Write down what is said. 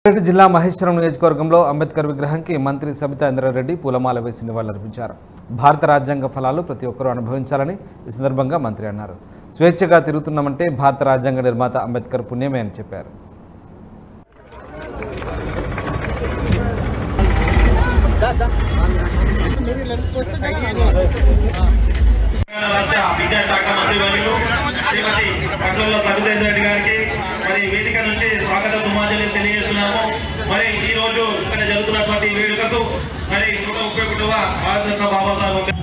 రంగారెడ్డి జిల్లా మహేశ్వరం నియోజకవర్గంలో అంబేద్కర్ విగ్రహానికి మంత్రి సబితా ఇంద్రారెడ్డి పూలమాల వేసి నివాళులర్పించారు భారత రాజ్యాంగ ఫలాలు ప్రతి ఒక్కరూ అనుభవించాలని ఈ సందర్భంగా మంత్రి అన్నారు స్వేచ్ఛగా తిరుగుతున్నామంటే భారత రాజ్యాంగ నిర్మాత అంబేద్కర్ పుణ్యమే అని చెప్పారు తెలంగాణ రాష్ట్ర విద్యాశాఖ మంత్రి వర్యులు శ్రీమతి పట్లలో సబితేజ్ రెడ్డి గారికి మరి వేదిక నుంచి స్వాగత సుమాంజలి తెలియజేస్తున్నాము మరి ఈ రోజు ఇక్కడ జరుగుతున్నటువంటి ఈ వేడుకకు మరి నూట ముప్పై ఒకటవ భారతరత్న బాబాసాహెబ్ అంబేద్కర్